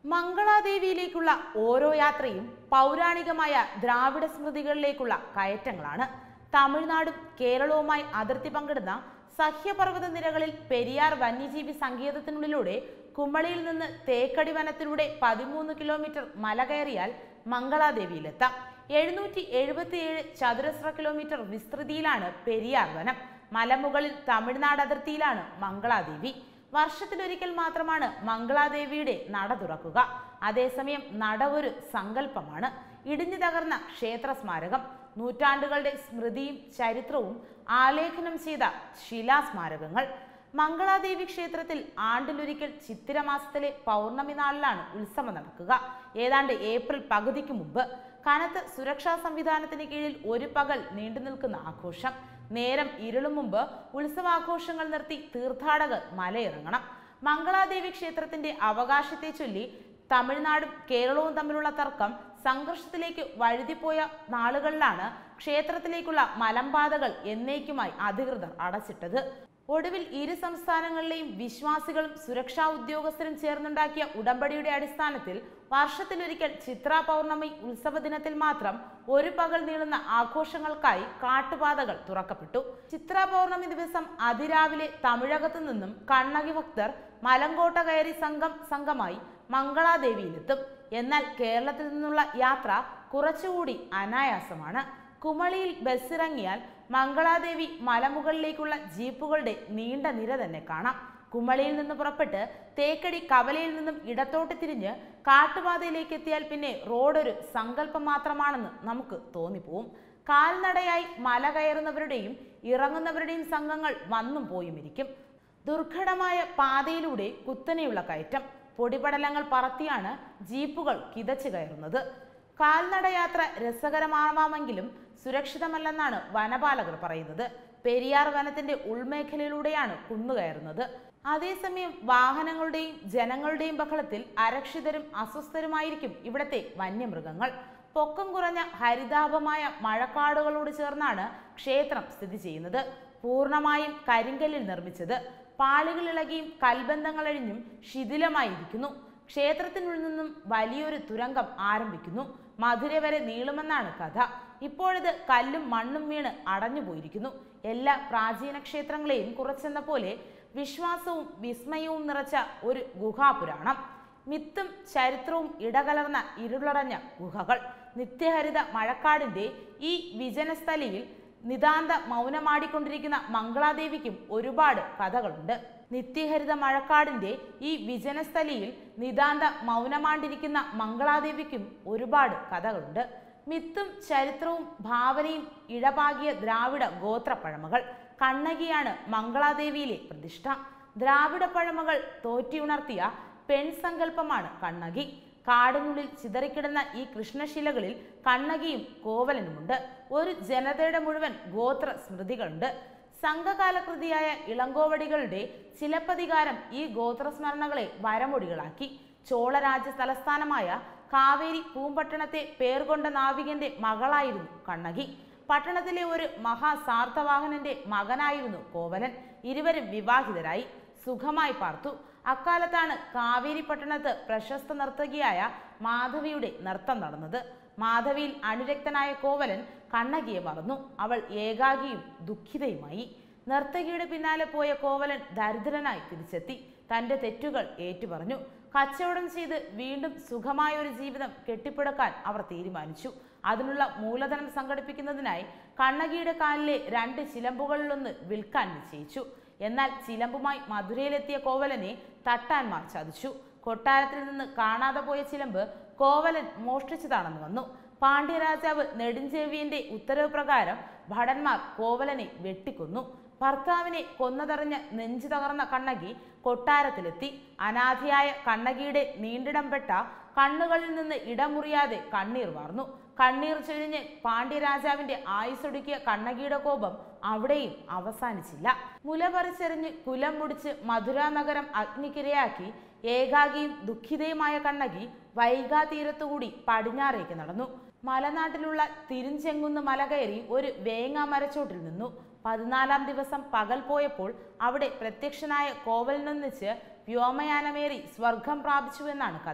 മംഗളാദേവിയിലേക്കുള്ള ഓരോ യാത്രയും പൗരാണികമായ ദ്രാവിഡ സ്മൃതികളിലേക്കുള്ള കയറ്റങ്ങളാണ് തമിഴ്നാടും കേരളവുമായി അതിർത്തി പങ്കിടുന്ന സഹ്യപർവ്വത നിരകളിൽ പെരിയാർ വന്യജീവി സങ്കേതത്തിനുള്ളിലൂടെ കുമളിയിൽ നിന്ന് തേക്കടി വനത്തിലൂടെ പതിമൂന്ന് കിലോമീറ്റർ മല കയറിയാൽ മംഗളാദേവിയിലെത്താം എഴുന്നൂറ്റി എഴുപത്തിയേഴ് ചതുരശ്ര കിലോമീറ്റർ വിസ്തൃതിയിലാണ് പെരിയാർ വനം മലമുകളിൽ തമിഴ്നാട് അതിർത്തിയിലാണ് മംഗളാദേവി വർഷത്തിലൊരിക്കൽ മാത്രമാണ് മംഗളാദേവിയുടെ നട തുറക്കുക അതേസമയം നട ഒരു സങ്കല്പമാണ് ഇടിഞ്ഞു തകർന്ന ക്ഷേത്ര സ്മാരകം നൂറ്റാണ്ടുകളുടെ സ്മൃതിയും ചരിത്രവും ആലേഖനം ചെയ്ത ശിലാസ്മാരകങ്ങൾ മംഗളാദേവി ക്ഷേത്രത്തിൽ ആണ്ടിലൊരിക്കൽ ചിത്തിര മാസത്തിലെ പൗർണമി നാളിലാണ് ഉത്സവം നടക്കുക ഏതാണ്ട് ഏപ്രിൽ പകുതിക്ക് മുമ്പ് കനത്ത സുരക്ഷാ സംവിധാനത്തിന് കീഴിൽ ഒരു പകൽ നീണ്ടു നിൽക്കുന്ന ആഘോഷം നേരം ഇരുളും മുമ്പ് ഉത്സവാഘോഷങ്ങൾ നിർത്തി തീർത്ഥാടകർ മലയിറങ്ങണം മംഗളാദേവി ക്ഷേത്രത്തിന്റെ അവകാശത്തെ ചൊല്ലി തമിഴ്നാടും കേരളവും തമ്മിലുള്ള തർക്കം സംഘർഷത്തിലേക്ക് വഴുതിപ്പോയ നാളുകളിലാണ് ക്ഷേത്രത്തിലേക്കുള്ള മലമ്പാതകൾ എന്നേക്കുമായി അധികൃതർ അടച്ചിട്ടത് ഒടുവിൽ ഇരു സംസ്ഥാനങ്ങളിലെയും വിശ്വാസികളും സുരക്ഷാ ഉദ്യോഗസ്ഥരും ചേർന്നുണ്ടാക്കിയ ഉടമ്പടിയുടെ അടിസ്ഥാനത്തിൽ വർഷത്തിലൊരിക്കൽ ചിത്ര പൗർണമി ഉത്സവ ദിനത്തിൽ മാത്രം ഒരു പകൽ നീളുന്ന ആഘോഷങ്ങൾക്കായി കാട്ടുപാതകൾ തുറക്കപ്പെട്ടു ചിത്ര പൗർണമി ദിവസം അതിരാവിലെ തമിഴകത്തു നിന്നും കണ്ണകി ഭക്തർ മലങ്കോട്ട കയറി സംഘം സംഘമായി മംഗളാദേവിയിലെത്തും എന്നാൽ കേരളത്തിൽ നിന്നുള്ള യാത്ര കുറച്ചുകൂടി അനായാസമാണ് കുമളിയിൽ ബസ്സിറങ്ങിയാൽ മംഗളാദേവി മലമുകളിലേക്കുള്ള ജീപ്പുകളുടെ നീണ്ട നിര തന്നെ കാണാം കുമളിയിൽ നിന്ന് പുറപ്പെട്ട് തേക്കടി കവലയിൽ നിന്നും ഇടത്തോട്ട് തിരിഞ്ഞ് കാട്ടുപാതയിലേക്ക് എത്തിയാൽ പിന്നെ റോഡൊരു സങ്കല്പം മാത്രമാണെന്ന് നമുക്ക് തോന്നിപ്പോവും കാൽനടയായി മല കയറുന്നവരുടെയും ഇറങ്ങുന്നവരുടെയും സംഘങ്ങൾ വന്നും പോയും ഇരിക്കും ദുർഘടമായ പാതയിലൂടെ കുത്തനെയുള്ള കയറ്റം പൊടിപടലങ്ങൾ പറത്തിയാണ് ജീപ്പുകൾ കിതച്ചു കയറുന്നത് കാൽനടയാത്ര രസകരമാവാമെങ്കിലും സുരക്ഷിതമല്ലെന്നാണ് വനപാലകർ പറയുന്നത് പെരിയാർ വനത്തിന്റെ ഉൾമേഖലയിലൂടെയാണ് കുന്നുകയറുന്നത് അതേസമയം വാഹനങ്ങളുടെയും ജനങ്ങളുടെയും ബഹളത്തിൽ അരക്ഷിതരും അസ്വസ്ഥരുമായിരിക്കും ഇവിടത്തെ വന്യമൃഗങ്ങൾ പൊക്കം കുറഞ്ഞ ഹരിതാഭമായ മഴക്കാടുകളോട് ചേർന്നാണ് ക്ഷേത്രം സ്ഥിതി ചെയ്യുന്നത് പൂർണ്ണമായും കരിങ്കല്ലിൽ നിർമ്മിച്ചത് പാളികൾ ഇളകിയും കൽബന്ധങ്ങൾ അഴിഞ്ഞും ശിഥിലമായിരിക്കുന്നു ക്ഷേത്രത്തിനുള്ളിൽ നിന്നും വലിയൊരു തുരങ്കം ആരംഭിക്കുന്നു മധുര വരെ നീളുമെന്നാണ് കഥ ഇപ്പോഴിത് കല്ലും മണ്ണും വീണ് അടഞ്ഞുപോയിരിക്കുന്നു എല്ലാ പ്രാചീന ക്ഷേത്രങ്ങളെയും കുറച്ചെന്ന പോലെ വിശ്വാസവും വിസ്മയവും നിറച്ച ഒരു ഗുഹാപുരാണം മിത്തും ചരിത്രവും ഇടകലർന്ന ഇരുളടഞ്ഞ ഗുഹകൾ നിത്യഹരിത മഴക്കാടിന്റെ ഈ വിജനസ്ഥലിയിൽ നിതാന്ത മൗനമാടിക്കൊണ്ടിരിക്കുന്ന മംഗളാദേവിക്കും ഒരുപാട് കഥകളുണ്ട് നിത്യഹരിത മഴക്കാടിന്റെ ഈ വിജനസ്ഥലിയിൽ നിതാന്ത മൗനമാണ്ടിരിക്കുന്ന മംഗളാദേവിക്കും ഒരുപാട് കഥകളുണ്ട് മിത്തും ചരിത്രവും ഭാവനയും ഇഴപാകിയ ദ്രാവിഡ ഗോത്രപ്പഴമകൾ കണ്ണകിയാണ് മംഗളാദേവിയിലെ പ്രതിഷ്ഠ ദ്രാവിഡ പഴമകൾ തോറ്റിയുണർത്തിയ പെൺസങ്കല്പമാണ് കണ്ണകി കാടിനുള്ളിൽ ചിതറിക്കിടന്ന ഈ കൃഷ്ണശിലകളിൽ കണ്ണകിയും കോവലനുമുണ്ട് ഒരു ജനതയുടെ മുഴുവൻ ഗോത്ര സ്മൃതികളുണ്ട് സംഘകാല കൃതിയായ ഇളങ്കോവടികളുടെ ചിലപ്പതികാരം ഈ ഗോത്രസ്മരണകളെ വരമൊഴികളാക്കി ചോളരാജ്യ തലസ്ഥാനമായ കാവേരി പൂമ്പട്ടണത്തെ പേർകൊണ്ട നാവികന്റെ മകളായിരുന്നു കണ്ണകി പട്ടണത്തിലെ ഒരു മഹാസാർത്ഥവാഹനന്റെ മകനായിരുന്നു കോവലൻ ഇരുവരും വിവാഹിതരായി സുഖമായി പാർത്തു അക്കാലത്താണ് കാവേരി പട്ടണത്ത് പ്രശസ്ത നർത്തകിയായ മാധവിയുടെ നൃത്തം നടന്നത് മാധവിയിൽ അനുരക്തനായ കോവലൻ കണ്ണകിയെ മറന്നു അവൾ ഏകാകിയും ദുഃഖിതയുമായി നർത്തകിയുടെ പിന്നാലെ പോയ കോവലൻ ദരിദ്രനായി തിരിച്ചെത്തി തന്റെ തെറ്റുകൾ ഏറ്റുപറഞ്ഞു കച്ചവടം ചെയ്ത് വീണ്ടും സുഖമായ ഒരു ജീവിതം കെട്ടിപ്പടുക്കാൻ അവർ തീരുമാനിച്ചു അതിനുള്ള മൂലധനം സംഘടിപ്പിക്കുന്നതിനായി കണ്ണകിയുടെ കാലിലെ രണ്ട് ചിലമ്പുകളിലൊന്ന് വിൽക്കാൻ നിശ്ചയിച്ചു എന്നാൽ ചിലമ്പുമായി മധുരയിലെത്തിയ കോവലനെ തട്ടാൻമാർ ചതിച്ചു കൊട്ടാരത്തിൽ നിന്ന് കാണാതെ പോയ ചിലമ്പ് കോവലൻ മോഷ്ടിച്ചതാണെന്ന് വന്നു പാണ്ഡ്യരാജാവ് നെടുഞ്ചേവിയന്റെ ഉത്തരവ് പ്രകാരം ഭടന്മാർ കോവലനെ വെട്ടിക്കൊന്നു ഭർത്താവിനെ കൊന്നതറിഞ്ഞ് നെഞ്ചു തകർന്ന കണ്ണകി കൊട്ടാരത്തിലെത്തി അനാഥയായ കണ്ണകിയുടെ നീണ്ടിടംപെട്ട കണ്ണുകളിൽ നിന്ന് ഇടമുറിയാതെ കണ്ണീർ വാർന്നു കണ്ണീർ ചൊരിഞ്ഞ് പാണ്ഡ്യരാജാവിന്റെ ആയുസൊടുക്കിയ കണ്ണകിയുടെ കോപം അവിടെയും അവസാനിച്ചില്ല മുല പറിച്ചെറിഞ്ഞ് കുലം മുടിച്ച് മധുരാ നഗരം അഗ്നിക്കിരയാക്കി ഏകാകിയും ദുഃഖിതയുമായ കണ്ണകി വൈഗാ തീരത്തുകൂടി പടിഞ്ഞാറേക്ക് നടന്നു മലനാട്ടിലുള്ള തിരിഞ്ചെങ്ങുന്ന് മല കയറി ഒരു വേങ്ങ മരച്ചോട്ടിൽ നിന്നു പതിനാലാം ദിവസം പകൽ പോയപ്പോൾ അവിടെ പ്രത്യക്ഷനായ കോവലിനൊന്നിച്ച് വ്യോമയാനമേറി സ്വർഗം പ്രാപിച്ചുവെന്നാണ് കഥ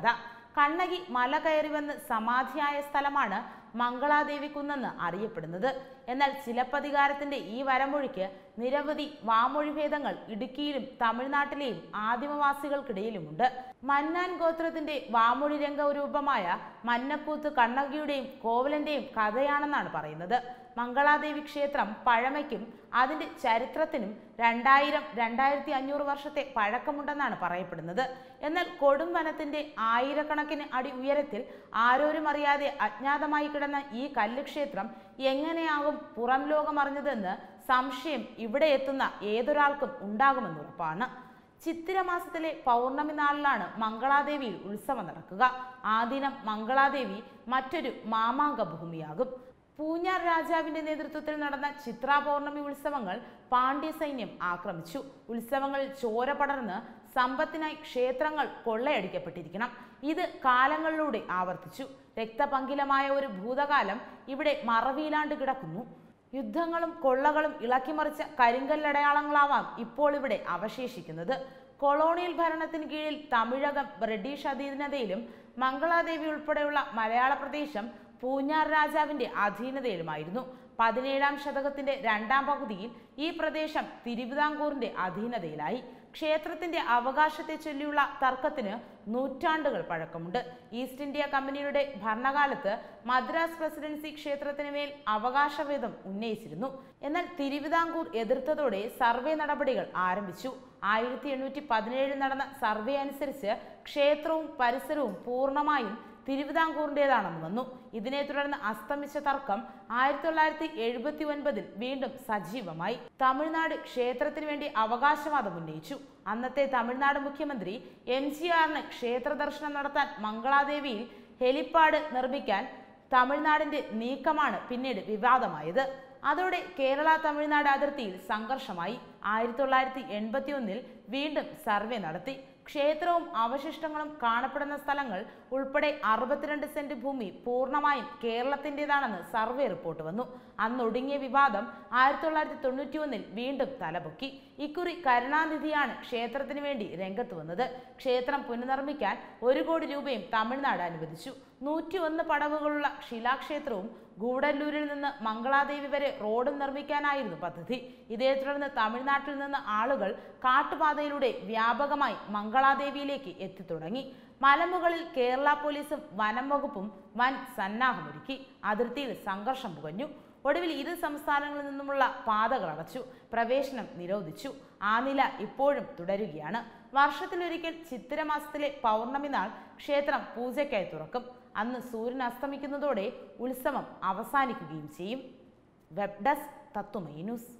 കണ്ണകി മല കയറി വന്ന് സമാധിയായ സ്ഥലമാണ് മംഗളാദേവി കുന്നെന്ന് അറിയപ്പെടുന്നത് എന്നാൽ ചിലപ്പതികാരത്തിന്റെ ഈ വരമൊഴിക്ക് നിരവധി വാമൊഴിഭേദങ്ങൾ ഇടുക്കിയിലും തമിഴ്നാട്ടിലെയും ആദിമവാസികൾക്കിടയിലുമുണ്ട് മന്നാൻ ഗോത്രത്തിന്റെ വാമൊഴി രംഗരൂപമായ മന്നക്കൂത്ത് കണ്ണകിയുടെയും കോവലന്റെയും കഥയാണെന്നാണ് പറയുന്നത് മംഗളാദേവി ക്ഷേത്രം പഴമയ്ക്കും അതിന്റെ ചരിത്രത്തിനും രണ്ടായിരം രണ്ടായിരത്തി അഞ്ഞൂറ് വർഷത്തെ പഴക്കമുണ്ടെന്നാണ് പറയപ്പെടുന്നത് എന്നാൽ കൊടും വനത്തിന്റെ ആയിരക്കണക്കിന് അടി ഉയരത്തിൽ ആരോരും അറിയാതെ അജ്ഞാതമായി കിടന്ന ഈ കല്ല് ക്ഷേത്രം എങ്ങനെയാകും പുറം ലോകം അറിഞ്ഞതെന്ന് സംശയം ഇവിടെ എത്തുന്ന ഏതൊരാൾക്കും ഉണ്ടാകുമെന്നുറപ്പാണ് ചിത്തിര മാസത്തിലെ പൗർണമി നാളിലാണ് മംഗളാദേവിയിൽ ഉത്സവം നടക്കുക ആ ദിനം മംഗളാദേവി മറ്റൊരു മാമാങ്ക ഭൂമിയാകും പൂഞ്ഞാർ രാജാവിന്റെ നേതൃത്വത്തിൽ നടന്ന ചിത്രാ പൗർണമി ഉത്സവങ്ങൾ പാണ്ഡ്യ സൈന്യം ആക്രമിച്ചു ഉത്സവങ്ങളിൽ ചോര പടർന്ന് സമ്പത്തിനായി ക്ഷേത്രങ്ങൾ കൊള്ളയടിക്കപ്പെട്ടിരിക്കണം ഇത് കാലങ്ങളിലൂടെ ആവർത്തിച്ചു രക്തപങ്കിലമായ ഒരു ഭൂതകാലം ഇവിടെ മറവിയിലാണ്ട് കിടക്കുന്നു യുദ്ധങ്ങളും കൊള്ളകളും ഇളക്കിമറിച്ച കരിങ്കല്ലടയാളങ്ങളാവാം ഇപ്പോൾ ഇവിടെ അവശേഷിക്കുന്നത് കൊളോണിയൽ ഭരണത്തിന് കീഴിൽ തമിഴകം ബ്രിട്ടീഷ് അധീനതയിലും മംഗളാദേവി ഉൾപ്പെടെയുള്ള മലയാള പ്രദേശം പൂഞ്ഞാർ രാജാവിന്റെ അധീനതയിലുമായിരുന്നു പതിനേഴാം ശതകത്തിന്റെ രണ്ടാം പകുതിയിൽ ഈ പ്രദേശം തിരുവിതാംകൂറിന്റെ അധീനതയിലായി ക്ഷേത്രത്തിന്റെ അവകാശത്തെ ചൊല്ലിയുള്ള തർക്കത്തിന് നൂറ്റാണ്ടുകൾ പഴക്കമുണ്ട് ഈസ്റ്റ് ഇന്ത്യ കമ്പനിയുടെ ഭരണകാലത്ത് മദ്രാസ് പ്രസിഡൻസി ക്ഷേത്രത്തിന് മേൽ അവകാശവേദം ഉന്നയിച്ചിരുന്നു എന്നാൽ തിരുവിതാംകൂർ എതിർത്തതോടെ സർവേ നടപടികൾ ആരംഭിച്ചു ആയിരത്തി എണ്ണൂറ്റി പതിനേഴിൽ നടന്ന സർവേ അനുസരിച്ച് ക്ഷേത്രവും പരിസരവും പൂർണ്ണമായും തിരുവിതാംകൂറിൻ്റെതാണെന്ന് വന്നു ഇതിനെ തുടർന്ന് അസ്തമിച്ച തർക്കം ആയിരത്തി തൊള്ളായിരത്തി എഴുപത്തി ഒൻപതിൽ വീണ്ടും സജീവമായി തമിഴ്നാട് ക്ഷേത്രത്തിന് വേണ്ടി അവകാശവാദം ഉന്നയിച്ചു അന്നത്തെ തമിഴ്നാട് മുഖ്യമന്ത്രി എം ജി ആറിന് ക്ഷേത്ര ദർശനം നടത്താൻ മംഗളാദേവിയിൽ ഹെലിപ്പാഡ് നിർമ്മിക്കാൻ തമിഴ്നാടിന്റെ നീക്കമാണ് പിന്നീട് വിവാദമായത് അതോടെ കേരള തമിഴ്നാട് അതിർത്തിയിൽ സംഘർഷമായി ആയിരത്തി തൊള്ളായിരത്തി എൺപത്തി ഒന്നിൽ വീണ്ടും സർവേ നടത്തി ക്ഷേത്രവും അവശിഷ്ടങ്ങളും കാണപ്പെടുന്ന സ്ഥലങ്ങൾ ഉൾപ്പെടെ അറുപത്തിരണ്ട് സെന്റ് ഭൂമി പൂർണ്ണമായും കേരളത്തിൻ്റെതാണെന്ന് സർവേ റിപ്പോർട്ട് വന്നു അന്നൊടുങ്ങിയ വിവാദം ആയിരത്തി തൊള്ളായിരത്തി തൊണ്ണൂറ്റി ഒന്നിൽ വീണ്ടും തലപൊക്കി ഇക്കുറി കരുണാനിധിയാണ് ക്ഷേത്രത്തിന് വേണ്ടി രംഗത്ത് വന്നത് ക്ഷേത്രം പുനർനിർമ്മിക്കാൻ ഒരു കോടി രൂപയും തമിഴ്നാട് അനുവദിച്ചു നൂറ്റി ഒന്ന് പടവുകളുള്ള ശിലാക്ഷേത്രവും ഗൂഡല്ലൂരിൽ നിന്ന് മംഗളാദേവി വരെ റോഡും നിർമ്മിക്കാനായിരുന്നു പദ്ധതി ഇതേ തുടർന്ന് തമിഴ്നാട്ടിൽ നിന്ന് ആളുകൾ കാട്ടുപാതയിലൂടെ വ്യാപകമായി മംഗളാദേവിയിലേക്ക് എത്തിത്തുടങ്ങി മലമുകളിൽ കേരള പോലീസും വനം വകുപ്പും വൻ സന്നാഹമൊരുക്കി അതിർത്തിയിൽ സംഘർഷം പുകഞ്ഞു ഒടുവിൽ ഇരു സംസ്ഥാനങ്ങളിൽ നിന്നുമുള്ള പാതകൾ അടച്ചു പ്രവേശനം നിരോധിച്ചു ആ നില ഇപ്പോഴും തുടരുകയാണ് വർഷത്തിലൊരിക്കൽ ചിത്തിരമാസത്തിലെ പൗർണമി നാൾ ക്ഷേത്രം പൂജയ്ക്കായി തുറക്കും അന്ന് സൂര്യൻ അസ്തമിക്കുന്നതോടെ ഉത്സവം അവസാനിക്കുകയും ചെയ്യും വെബ് ഡെസ്ക് തത്തുമൈ ന്യൂസ്